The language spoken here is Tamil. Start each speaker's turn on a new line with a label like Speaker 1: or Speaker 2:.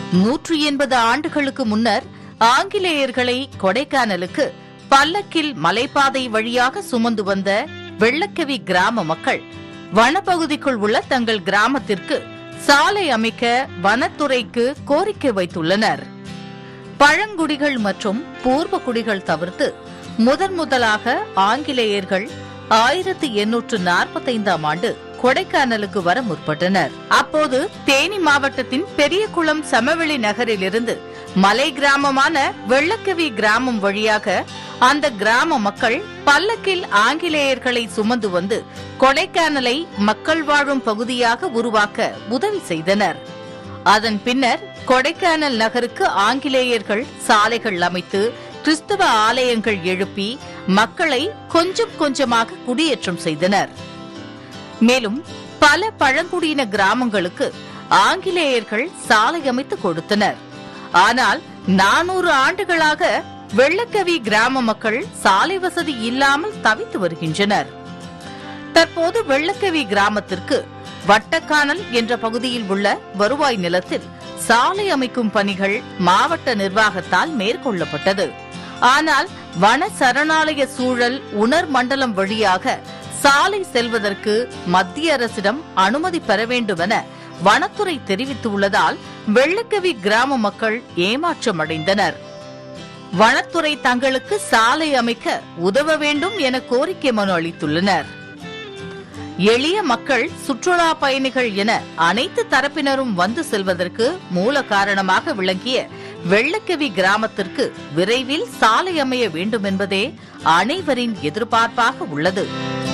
Speaker 1: நூற்றி எண்பது ஆண்டுகளுக்கு முன்னர் ஆங்கிலேயர்களை கொடைக்கானலுக்கு பல்லக்கில் மலைப்பாதை வழியாக சுமந்து வந்த வெள்ளக்கவி கிராம மக்கள் வனப்பகுதிக்குள் உள்ள தங்கள் கிராமத்திற்கு சாலை அமைக்க வனத்துறைக்கு கோரிக்கை வைத்துள்ளனர் பழங்குடிகள் மற்றும் பூர்வ குடிகள் தவிர்த்து முதன் முதலாக ஆங்கிலேயர்கள் ஆயிரத்தி எண்ணூற்று நாற்பத்தைந்தாம் ஆண்டு கொடைக்கானலுக்கு வர முற்பட்டனர் அப்போது தேனி மாவட்டத்தின் பெரியகுளம் சமவெளி நகரிலிருந்து மலை கிராமமான வெள்ளக்கவி கிராமம் வழியாக அந்த கிராம மக்கள் பல்லக்கில் ஆங்கிலேயர்களை சுமந்து வந்து கொடைக்கானலை மக்கள் வாழும் பகுதியாக உருவாக்க உதவி செய்தனர் அதன் பின்னர் கொடைக்கானல் நகருக்கு ஆங்கிலேயர்கள் சாலைகள் அமைத்து கிறிஸ்தவ ஆலயங்கள் எழுப்பி மக்களை கொஞ்சம் கொஞ்சமாக குடியேற்றம் செய்தனர் மேலும் பல பழங்குடியின கிராமங்களுக்கு ஆங்கிலேயர்கள் சாலை அமைத்து கொடுத்தனர் ஆனால் நானூறு ஆண்டுகளாக வெள்ளக்கவி கிராம மக்கள் சாலை வசதி இல்லாமல் தவித்து வருகின்றனர் தற்போது வெள்ளக்கவி கிராமத்திற்கு வட்டக்கானல் என்ற பகுதியில் உள்ள வருவாய் நிலத்தில் சாலை அமைக்கும் பணிகள் மாவட்ட நிர்வாகத்தால் மேற்கொள்ளப்பட்டது ஆனால் வன சரணாலய சூழல் உணர் மண்டலம் வழியாக சாலை செல்வதற்கு மத்திய அரசிடம் அனுமதி பெற வேண்டுமென வனத்துறை தெரிவித்துள்ளதால் வெள்ளக்கவி கிராம மக்கள் ஏமாற்றமடைந்தனர் வனத்துறை தங்களுக்கு சாலை அமைக்க உதவ வேண்டும் என கோரிக்கை மனு அளித்துள்ளனர் எளிய மக்கள் சுற்றுலா பயணிகள் என அனைத்து தரப்பினரும் வந்து செல்வதற்கு மூல காரணமாக விளங்கிய வெள்ளக்கவி கிராமத்திற்கு விரைவில் சாலை அமைய வேண்டும் என்பதே அனைவரின் எதிர்பார்ப்பாக உள்ளது